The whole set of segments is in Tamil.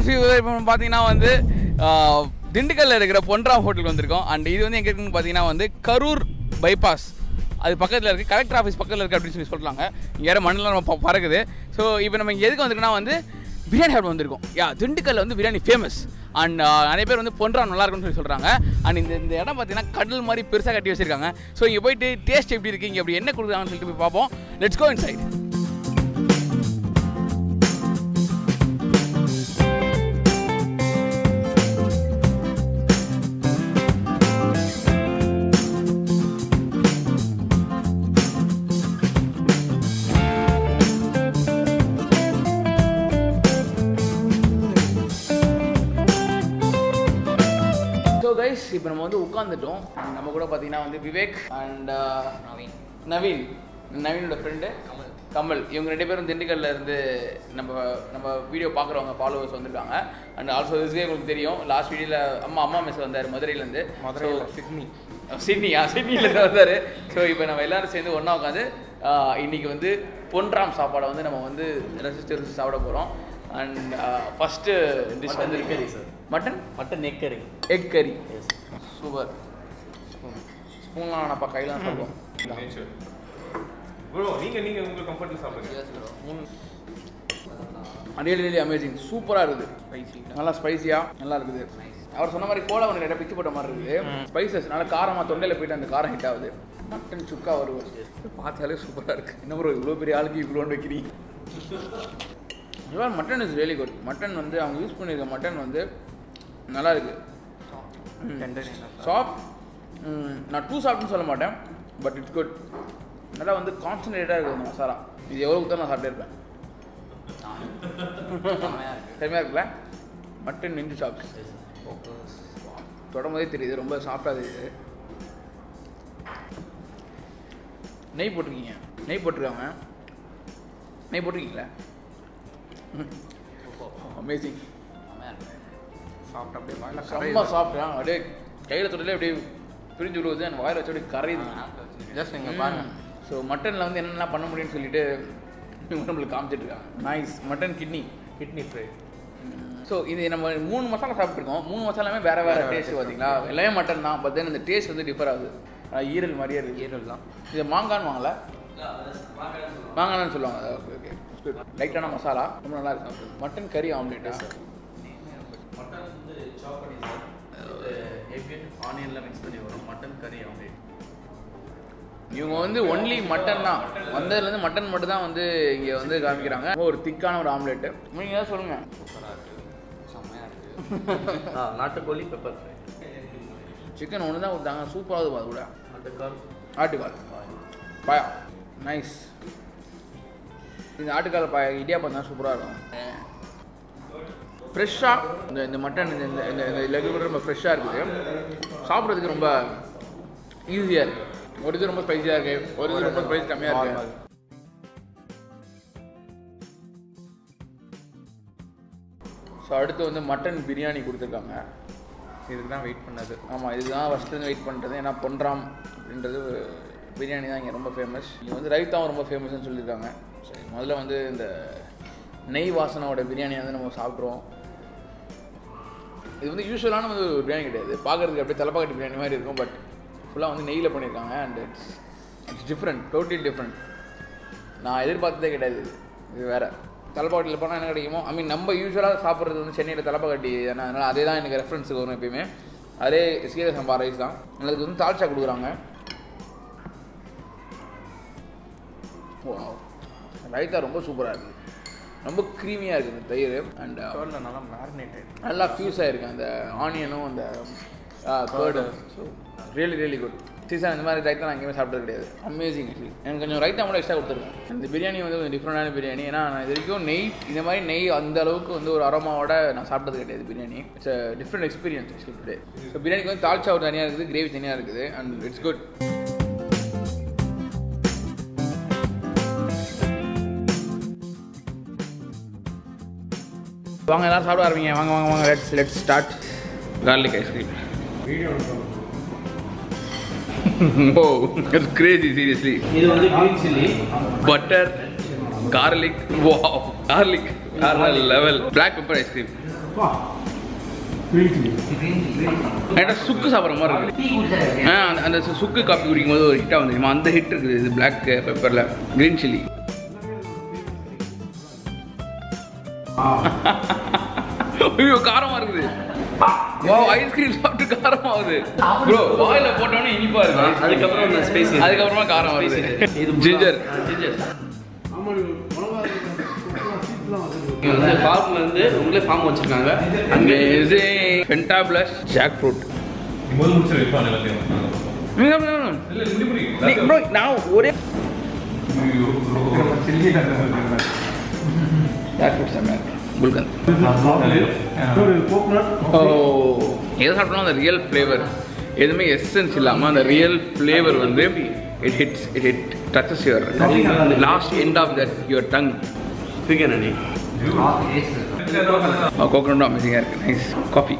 ஆஃப் யூ இப்போ பார்த்தீங்கன்னா வந்து ஆஹ், திண்டுக்கல்ல இருக்கிற பொன்ரா ஹோட்டலுக்கு வந்திருக்கோம் அண்ட் இது வந்து எங்கே இருக்குன்னு பார்த்தீங்கன்னா வந்து கரூர் பைபாஸ் அது பக்கத்தில் இருக்குது கலெக்டர் ஆஃபீஸ் பக்கத்தில் இருக்குது அப்படின்னு சொல்லி சொல்கிறாங்க இங்கே யாரும் மண்ணில் நம்ம ப- பறக்குது ஸோ இப்போ நம்ம இங்கே எதுக்கு வந்திருக்கோம்னா வந்து பிரியாணி சாப்பிட வந்திருக்கோம் யா திண்டுக்கல்ல வந்து பிரியாணி ஃபேமஸ் அண்ட் நிறைய பேர் வந்து பொன்றா நல்லா இருக்கும்னு சொல்லி சொல்கிறாங்க அண்ட் இந்த இந்த இடம் பார்த்தீங்கன்னா கடல் மாதிரி பெருசாக கட்டி வச்சிருக்காங்க ஸோ இங்கே போயிட்டு டேஸ்ட் எப்படி இருக்குது இங்கே அப்படி என்ன கொடுக்குறாங்கன்னு சொல்லிட்டு போய் பார்ப்போம் let's go inside so guys இப்போ நம்ம வந்து உட்காந்துட்டோம் நம்ம கூட பார்த்தீங்கன்னா வந்து விவேக் அண்ட் நவீன் நவீன் நவீனோட ஃப்ரெண்டு கமல் கமல் இவங்க ரெண்டு பேரும் திண்டுக்கல்ல இருந்து நம்ம நம்ம வீடியோ பார்க்குறவங்க ஃபாலோவர்ஸ் வந்திருக்காங்க அண்ட் ஆல்சோ இதுவே உங்களுக்கு தெரியும் லாஸ்ட் வீடியோவில் அம்மா அம்மா மிஸ் வந்தார் மதுரையிலேருந்து மதுரையில் சிட்னி சிட்னியா சிட்னிலேருந்து வந்தார் ஸோ இப்போ நம்ம எல்லாரும் சேர்ந்து ஒன்றா உட்காந்து இன்னைக்கு வந்து பொன்றாம் சாப்பாடை வந்து நம்ம வந்து ரசிச்சு ரசிச்சு சாப்பிட போகிறோம் அண்ட் ஃபஸ்ட்டு டிஷ் வந்து Mutton curry, sir. Mutton mutton neck curry egg curry super ஸ்பூன்லாம் வேணாப்பா கையெல்லாம் சாப்பிடுவோம் ப்ரோ நீங்க நீங்க உங்க கம்ஃபர்ட்ல சாப்பிடுங்க ரியலி ரியலி அமேசிங் சூப்பராக இருக்குது ஸ்பைசி நல்லா ஸ்பைசியாக நல்லா இருக்குது அவர் சொன்ன மாதிரி கோலா ஒன்று ரெட்ட பிச்சு போட்ட மாதிரி இருக்குது ஸ்பைசஸ் நல்லா காரமாக தொண்டையில் போயிட்டு அந்த காரம் ஹிட் ஆகுது மட்டன் சுக்கா வருவது பார்த்தாலே சூப்பராக இருக்குது என்ன ப்ரோ இவ்வளோ பெரிய ஆளுக்கு இவ்வளோன்னு வைக்கிறீங்க இவன் mutton is really good mutton வந்து அவங்க யூஸ் பண்ணியிருக்க மட்டன் வந்து நல்லா இருக்குது சாஃப்ட் நான் டூ சாஃப்ட்னு சொல்ல மாட்டேன் பட் இட்ஸ் குட் நல்லா வந்து கான்சன்ட்ரேட்டாக இருக்குது அந்த மசாலா இது எவ்வளோக்கு தான் நான் சாப்பிட்டுருப்பேன் செம்மையாக இருக்குல்ல மட்டன் நெஞ்சு சாப்ஸ் தொடம்போதே தெரியுது ரொம்ப சாஃப்டாக தெரியுது நெய் போட்டிருக்கீங்க நெய் போட்டிருக்காங்க நெய் போட்டிருக்கீங்களா அமேசிங் சாப்பிட்டு அப்படியே வாயில செம்ம சாப்பிட்டேன் அப்படியே கையில் தொட்டிலே அப்படியே பிரிஞ்சு விடுவது அந்த வாயில் வச்சு அப்படியே கரையுது ஜஸ்ட் நீங்கள் பாருங்க ஸோ மட்டனில் வந்து என்னென்ன பண்ண முடியும்னு சொல்லிட்டு இவங்க நம்மளுக்கு காமிச்சிட்டு இருக்காங்க nice mutton kidney kidney fry so இது நம்ம மூணு மசாலா சாப்பிட்ருக்கோம் மூணு மசாலாமே வேற வேற டேஸ்ட் பார்த்தீங்களா எல்லாமே மட்டன் தான் பட் தென் இந்த டேஸ்ட் வந்து டிஃபர் ஆகுது ஆனா, ஈரல் மாதிரியே இருக்குது ஈரல் தான் இது மாங்கான்னு வாங்கல மாங்கான்னு சொல்லுவாங்க ஓகே ஓகே லைட்டான மசாலா ரொம்ப நல்லா இருக்கு மட்டன் கறி ஆம்லேட்டா மட்டன் வந்து சாப் பண்ணி சார் எக் ஆனியன்லாம் மிக்ஸ் பண்ணி வரும் மட்டன் கறி ஆம்லேட் இவங்க வந்து ஒன்லி மட்டன் தான் வந்ததுலேருந்து மட்டன் மட்டும் தான் வந்து இங்கே வந்து காமிக்கிறாங்க ஒரு திக்கான ஒரு ஆம்லேட்டு நீங்கள் ஏதாவது சொல்லுங்கள் சூப்பராக இருக்குது செம்மையாக இருக்குது ஆ நாட்டுக்கோழி பெப்பர் ஃப்ரை சிக்கன் ஒன்று தான் கொடுத்தாங்க சூப்பராக அது கூட ஆட்டுக்கால் ஆட்டுக்கால் பாயா நைஸ் இந்த ஆட்டுக்கால் பாயா இடியாப்பம் தான் சூப்பராக இருக்கும் ஃப்ரெஷ்ஷாக இந்த இந்த மட்டன் இந்த இந்த இந்த இந்த லெக் கூட ரொம்ப ஃப்ரெஷ்ஷாக இருக்குது சாப்பிட்றதுக்கு ரொம்ப ஈஸியாக இருக்குது ஒரு இது ரொம்ப ஸ்பைஸியாக இருக்குது ஒரு இது ரொம்ப ஸ்பைஸ் கம்மியாக இருக்குது ஸோ அடுத்து வந்து மட்டன் பிரியாணி கொடுத்துருக்காங்க இதுக்கு தான் வெயிட் பண்ணது ஆமாம் இதுதான் ஃபஸ்ட்டு வெயிட் பண்ணுறது ஏன்னா பொன்றாம் அப்படின்றது ஒரு பிரியாணி தான் இங்கே ரொம்ப ஃபேமஸ் இங்கே வந்து ரைத்தாவும் ரொம்ப ஃபேமஸ்னு சொல்லியிருக்காங்க சரி முதல்ல வந்து இந்த நெய் வாசனோட பிரியாணி வந்து நம்ம சாப்பிட்ருவோம் இது வந்து யூஸ்வலான வந்து ஒரு பிரியாணி கிடையாது பார்க்குறதுக்கு அப்படியே தலைப்பாக்கட்டு பிரியாணி மாதிரி இருக்கும் பட் ஃபுல்லாக வந்து நெய்யில் பண்ணியிருக்காங்க and it's it's different totally different நான் எதிர்பார்த்ததே கிடையாது இது இது வேறு தலைப்பாக்கட்டியில் போனால் என்ன கிடைக்குமோ ஐ மீன் நம்ம யூஸ்வலாக சாப்பிட்றது வந்து சென்னையில் தலைப்பாக்கட்டி தானே அதனால் அதே தான் எனக்கு ரெஃபரன்ஸுக்கு வரும் எப்பயுமே அதே சீரக சம்பா ரைஸ் தான் அதுக்கு வந்து தால்ச்சா கொடுக்குறாங்க ரைத்தா ரொம்ப சூப்பராக இருக்குது ரொம்ப க்ரீமியாக இருக்குது இந்த தயிர் அண்ட் கர்ல நல்லா மேரினேட்டட் நல்லா ஃபியூஸ் ஆகிருக்கு அந்த ஆனியனும் அந்த கேர்டும் so really really good season இந்த மாதிரி ரைத்தா நான் எங்கேயுமே சாப்பிட்டது கிடையாது அமேசிங் ஆக்சுவலி எனக்கு கொஞ்சம் ரைத்தா மட்டும் எக்ஸ்ட்ரா கொடுத்துருக்கேன் இந்த பிரியாணி வந்து கொஞ்சம் டிஃப்ரெண்டான பிரியாணி ஏன்னா நான் இது வரைக்கும் நெய் இந்த மாதிரி நெய் அந்த அளவுக்கு வந்து ஒரு அரோமாவோட நான் சாப்பிட்டது கிடையாது biryani it's a different experience actually today so பிரியாணிக்கு வந்து தால்ச்சா ஒரு தனியாக இருக்குது கிரேவி தனியாக இருக்குது அண்ட் இட்ஸ் குட் வாங்க எல்லாரும் சாப்பிட ஆரம்பிங்க வாங்க வாங்க வாங்க let's let's start garlic ice cream video oh it's crazy seriously இது வந்து green chilli butter garlic wow garlic வேற லெவல் பிளாக் பெப்பர் ஐஸ்கிரீம் லைட்டாக சுக்கு சாப்பிட்ற மாதிரி இருக்குது ஆ அந்த- அந்த சு- சுக்கு காப்பி குடிக்கும் போது ஒரு ஹிட்டாக வந்துருமா அந்த ஹிட் இருக்குது இது பிளாக் பெப்பரில் க்ரீன் சில்லி ஐயோ காரமாக இருக்குது வா ஐஸ்கிரீம் சாப்பிட்டு காரமா ஆகுது ப்ரோ வாயில போட்டோன்னே இனிப்பா இருக்கு அதுக்கப்புறம் இந்த ஸ்பைசி அதுக்கப்புறமா காரம் வருது ஜிஞ்சர் ஜிஞ்சர் இங்க வந்து ஃபார்ம்ல இருந்து உங்களே ஃபார்ம் வச்சிருக்காங்க அங்கே இது ஃபென்டா ப்ளஸ் ஜாக் ஃப்ரூட் முதல் முடிச்சு வைப்பான் எல்லாத்தையும் இல்ல இப்படி புரியும் ப்ரோ நான் ஒரே ஜாக் ஃப்ரூட் செம்ம குல்கந்த் ஓ எது சாப்பிட்டாலும் அந்த ரியல் ஃப்ளேவர் எதுவுமே எசன்ஸ் இல்லாமல் அந்த ரியல் ஃப்ளேவர் வந்து it hits it hit touches your last end of that your tongue chicken அணி கோகனட்டும் அமேசிங்காக இருக்குது nice coffee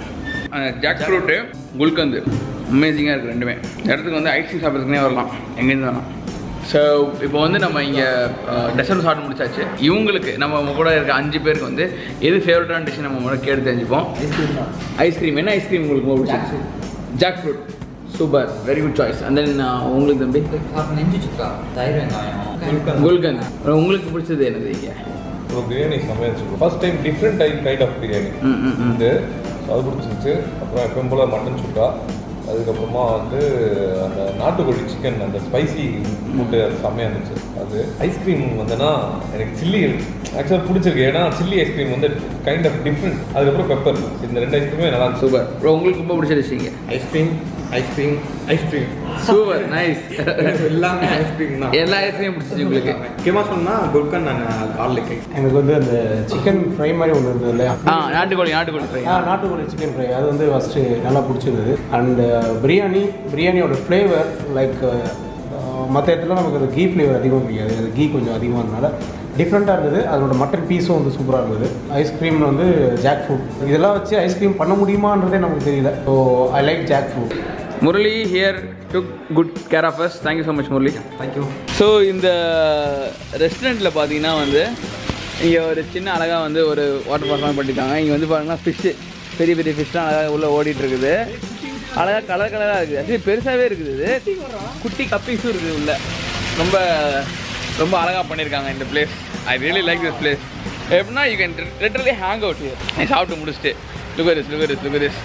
jackfruit gulkand அமேசிங்காக இருக்குது ரெண்டுமே இந்த இடத்துக்கு வந்து ஐஸ்கிரீம் சாப்பிட்றதுக்குனே வரலாம் எங்கேருந்து வேணாம் ஸோ இப்போ வந்து நம்ம இங்கே டெசர்ட் சாப்பிட்டு முடிச்சாச்சு இவங்களுக்கு நம்ம உங்க கூட இருக்க அஞ்சு பேருக்கு வந்து எது ஃபேவரட்டான டிஷ் நம்ம முதல்ல கேட்டு தெரிஞ்சுப்போம் ஐஸ்கிரீம் என்ன ஐஸ்கிரீம் உங்களுக்கு ரொம்ப பிடிச்சிருக்கு jackfruit super very good choice and then உங்களுக்கு தம்பி நெஞ்சு சுக்கா தயிர் வெங்காயம் குல்கந்த் உங்களுக்கு பிடிச்சது என்னது இங்கே ஒரு பிரியாணி செம்மையாக இருந்துச்சு first time different type kind of biryani ம் ம் ம் இது அது பிடிச்சிருந்துச்சு அப்புறம் எப்பவும் போல் மட்டன் சுக்கா அதுக்கப்புறமா வந்து அந்த நாட்டுக்கோழி சிக்கன் அந்த ஸ்பைசி ஃபுட்டு அது செம்மையாக இருந்துச்சு அது ஐஸ்கிரீம் வந்துன்னா எனக்கு சில்லி ஆக்சுவலாக பிடிச்சிருக்கு ஏன்னா சில்லி ஐஸ்கிரீம் வந்து கைண்ட் ஆஃப் டிஃப்ரெண்ட் அதுக்கப்புறம் பெப்பர் இந்த ரெண்டு ஐஸ்கிரீமே நல்லா இருந்துச்சு சூப்பர் ப்ரோ உங்களுக்கு ரொம்ப பிடிச்ச டிஷ் இங்கே ice cream ice cream ice cream super nice எல்லாமே ஐஸ்கிரீம் தான் எல்லா ஐஸ்கிரீம் பிடிச்சிச்சு உங்களுக்கு முக்கியமாக சொன்னால் குல்கன் நான் கார்லிக் எனக்கு வந்து அந்த சிக்கன் ஃப்ரை மாதிரி ஒன்று இருந்தது இல்லையா ஆ நாட்டுக்கோழி நாட்டுக்கோழி ஃப்ரை ஆ நாட்டுக்கோழி சிக்கன் ஃப்ரை அது வந்து ஃபஸ்ட்டு நல்லா பிடிச்சிருந்தது அண்டு பிரியாணி பிரியாணியோட ஃப்ளேவர் லைக் மற்ற இடத்துல நமக்கு அது கீ ஃப்ளேவர் அதிகமாக பிடிக்காது அது கீ கொஞ்சம் அதிகமாக இருந்தனால டிஃப்ரெண்ட்டாக இருந்தது அதோட மட்டன் பீஸும் வந்து சூப்பராக இருந்தது ஐஸ்கிரீமில் வந்து ஜாக் ஃப்ரூட் இதெல்லாம் வச்சு ஐஸ்கிரீம் பண்ண முடியுமான்றதே நமக்கு தெரியல so I like jackfruit Murali here took good care of us thank you so much Murali thank you so இந்த ரெஸ்டாரண்ட்டில் பார்த்தீங்கன்னா வந்து இங்கே ஒரு சின்ன அழகாக வந்து ஒரு வாட்டர் ஃபால்ஸ் பண்ணிட்டாங்க இங்கே வந்து பாருங்கன்னா ஃபிஷ்ஷு பெரிய பெரிய ஃபிஷ்லாம் அழகாக உள்ளே ஓடிட்டு இருக்குது அழகாக கலர் கலராக இருக்குது ஆக்சுவலி பெருசாகவே இருக்குது இது குட்டி கப்பீஸும் இருக்குது உள்ள ரொம்ப ரொம்ப அழகாக பண்ணியிருக்காங்க இந்த place I really like this place எப்படின்னா you can literally hang out நீ சாப்பிட்டு முடிச்சுட்டு லுகரிஸ் லுகரிஸ் லுகரிஸ்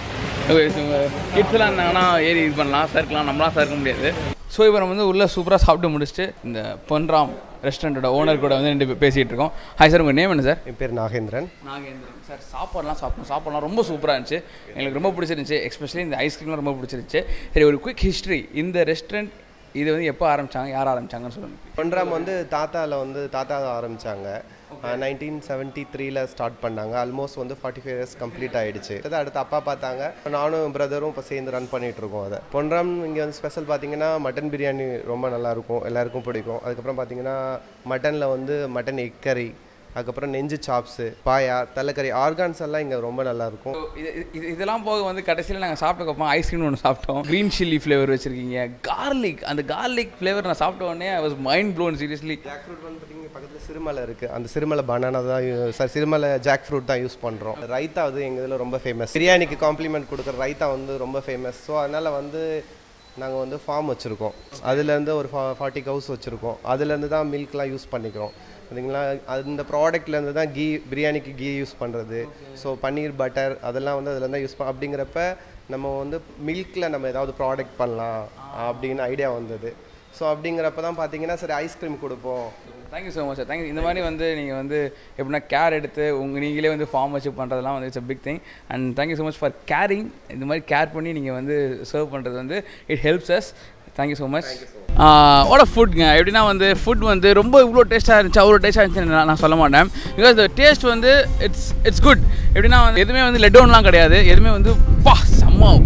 கிட்ஸ் எல்லாம் இருந்தாங்கன்னா ஏறி இது பண்ணலாம் சறுக்கலாம் நம்மளாம் சறுக்க முடியாது ஸோ இப்போ நம்ம வந்து உள்ளே சூப்பராக சாப்பிட்டு முடிச்சுட்டு இந்த பொன்ராம் ரெஸ்டாரண்ட்டோட ஓனர் கூட வந்து ரெண்டு பேர் பேசிகிட்டு இருக்கோம் ஹாய் சார் உங்கள் நேம் என்ன சார் என் பேர் நாகேந்திரன் நாகேந்திரன் சார் சாப்பாடுலாம் சாப்பிட்டோம் சாப்பாடுலாம் ரொம்ப சூப்பராக இருந்துச்சு எங்களுக்கு ரொம்ப பிடிச்சிருந்துச்சு எஸ்பெஷலி இந்த ஐஸ்கிரீம்லாம் ரொம்ப பிடிச்சிருந்துச்சு சரி ஒரு குயிக் ஹிஸ்ட்ரி இந்த ரெஸ்டாரண்ட் இது வந்து எப்போ ஆரம்பிச்சாங்க யார் ஆரம்பிச்சாங்கன்னு சொல்லுங்கள் பொன்ராம் வந்து தாத்தாவில் வந்து தாத்தா ஆரம்பித்தாங்க நைன்டீன் செவன்ட்டி த்ரீல ஸ்டார்ட் பண்ணாங்க ஆல்மோஸ்ட் வந்து ஃபார்ட்டி ஃபைவ் இயர்ஸ் கம்ப்ளீட் ஆயிடுச்சு அது அடுத்து அப்பா பார்த்தாங்க நானும் பிரதரும் இப்போ சேர்ந்து ரன் பண்ணிட்டு இருக்கோம் அதை பொன்ராம் இங்கே வந்து ஸ்பெஷல் பார்த்தீங்கன்னா மட்டன் பிரியாணி ரொம்ப நல்லா இருக்கும் எல்லாருக்கும் பிடிக்கும் அதுக்கப்புறம் பார்த்தீங்கன்னா மட்டனில் வந்து மட்டன் எக் கறி அதுக்கப்புறம் நெஞ்சு சாப்ஸு பாயா தலைக்கறி ஆர்கான்ஸ் எல்லாம் இங்கே ரொம்ப நல்லா இருக்கும் இது இது இதெல்லாம் போக வந்து கடைசியில் நாங்கள் சாப்பிட்டக்கப்புறம் ஐஸ்கிரீம் ஒன்று சாப்பிட்டோம் க்ரீன் சில்லி ஃப்ளேவர் வச்சுருக்கீங்க கார்லிக் அந்த கார்லிக் ஃப்ளேவர் நான் சாப்பிட்ட உடனே I was mind blown seriously jackfruit வந்து பார்த்தீங்கன்னா பக்கத்தில் சிறுமலை இருக்குது அந்த சிறுமலை பனானா தான் you- sir Sirumalai jackfruit தான் யூஸ் பண்ணுறோம் ரைத்தா வந்து எங்கள் இதில் ரொம்ப ஃபேமஸ் பிரியாணிக்கு காம்ப்ளிமெண்ட் கொடுக்குற ரைத்தா வந்து ரொம்ப ஃபேமஸ் ஸோ அதனால் வந்து நாங்கள் வந்து ஃபார்ம் வச்சுருக்கோம் அதுலேருந்து ஒரு ஃபா ஃபார்ட்டி கவுஸ் வச்சுருக்கோம் அதுலேருந்து தான் மில்க்லாம் யூஸ் பண்ணிக்கிறோம் சரிங்களா அந்த ப்ராடக்ட்லேருந்து தான் கீ பிரியாணிக்கு கீ யூஸ் பண்ணுறது ஸோ பன்னீர் பட்டர் அதெல்லாம் வந்து அதில் தான் யூஸ் பண்ண அப்படிங்கிறப்ப நம்ம வந்து மில்கில் நம்ம ஏதாவது ப்ராடக்ட் பண்ணலாம் அப்படின்னு ஐடியா வந்தது ஸோ அப்படிங்கிறப்ப தான் பார்த்தீங்கன்னா சரி ஐஸ்கிரீம் கொடுப்போம் thank you so much sir thank you இந்த மாதிரி வந்து நீங்கள் வந்து எப்படின்னா கேர் எடுத்து உங்கள் நீங்களே வந்து ஃபார்ம் வச்சு பண்ணுறதெல்லாம் வந்து it's a big thing and thank you so much for caring இந்த மாதிரி கேர் பண்ணி நீங்கள் வந்து சர்வ் பண்ணுறது வந்து it helps us thank you so much ஓட ஃபுட்ங்க எப்படின்னா வந்து ஃபுட் வந்து ரொம்ப இவ்வளோ டேஸ்ட்டாக இருந்துச்சு அவ்வளோ டேஸ்ட்டாக இருந்துச்சு நான் நான் சொல்ல மாட்டேன் பிகாஸ் த டேஸ்ட் வந்து இட்ஸ் இட்ஸ் குட் எப்படின்னா வந்து எதுவுமே வந்து லெட் டவுன்லாம் கிடையாது எதுவுமே வந்து பா செம்ம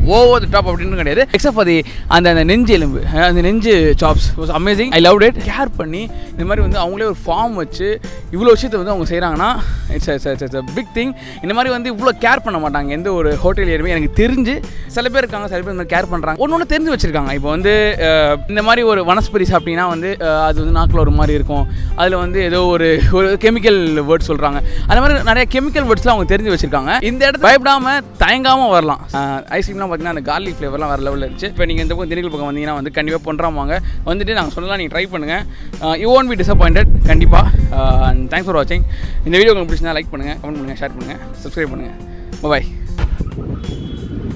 ஓவர் த டாப் அப்படின்னு கிடையாது எக்ஸப்ட் ஃபார் தி அந்த அந்த நெஞ்சு எலும்பு அஹ் அந்த நெஞ்சு chops was amazing I love it care பண்ணி இந்த மாதிரி வந்து அவங்களே ஒரு ஃபார்ம் வச்சு இவ்வளோ விஷயத்தை வந்து அவங்க செய்கிறாங்கன்னா இட்ஸ் இட்ஸ் பிக் திங் இந்த மாதிரி வந்து இவ்வளோ கேர் பண்ண மாட்டாங்க எந்த ஒரு ஹோட்டல் ஏறுமே எனக்கு தெரிஞ்சு சில பேர் இருக்காங்க சில பேர் இந்த மாதிரி கேர் பண்ணுறாங்க ஒன்று ஒன்று தெரிஞ்சு வச்சுருக்காங்க இப்போ வந்து அஹ், இந்த மாதிரி ஒரு வனஸ்பதி சாப்பிட்டீங்கன்னா வந்து அஹ், அது வந்து நாக்கில் ஒரு மாதிரி இருக்கும் அதில் வந்து ஏதோ ஒரு ஒரு கெமிக்கல் வேர்ட் சொல்கிறாங்க அந்த மாதிரி நிறைய கெமிக்கல் வேர்ட்ஸ்லாம் அவங்க தெரிஞ்சு வச்சிருக்காங்க இந்த இடத்துல பயப்படாமல் தயங்காமல் வரலாம் ஐஸ்கிரீம்லாம் பார்த்தீங்கன்னா அந்த கார்லிக் ஃப்ளேவர்லாம் வேறு லெவலில் இருந்துச்சு இப்போ நீங்கள் இந்த பக்கம் திண்டுக்கல் பக்கம் வந்தீங்கன்னா வந்து கண்டிப்பாக பண்ணுறாங்க வாங்க வந்துட்டு நாங்கள் சொல்லலாம் நீங்கள் ட்ரை பண்ணுங்கள் யூ ஒன்ட் பி டிசப்பாயிண்டட் கண்டிப்பாக அண்ட் தேங்க்ஸ் ஃபார் வாட்சிங் இந்த வீடியோ உங்களுக்கு பிடிச்சிருந்தா லைக் பண்ணுங்கள் கமெண்ட் பண்ணுங்கள் ஷேர் பண்ணுங்கள் சப்ஸ்கிரைப் பண்ணுங்கள் பாய்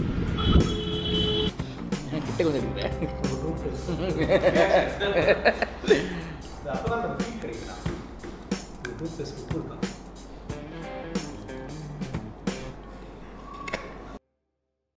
கிட்ட வந்து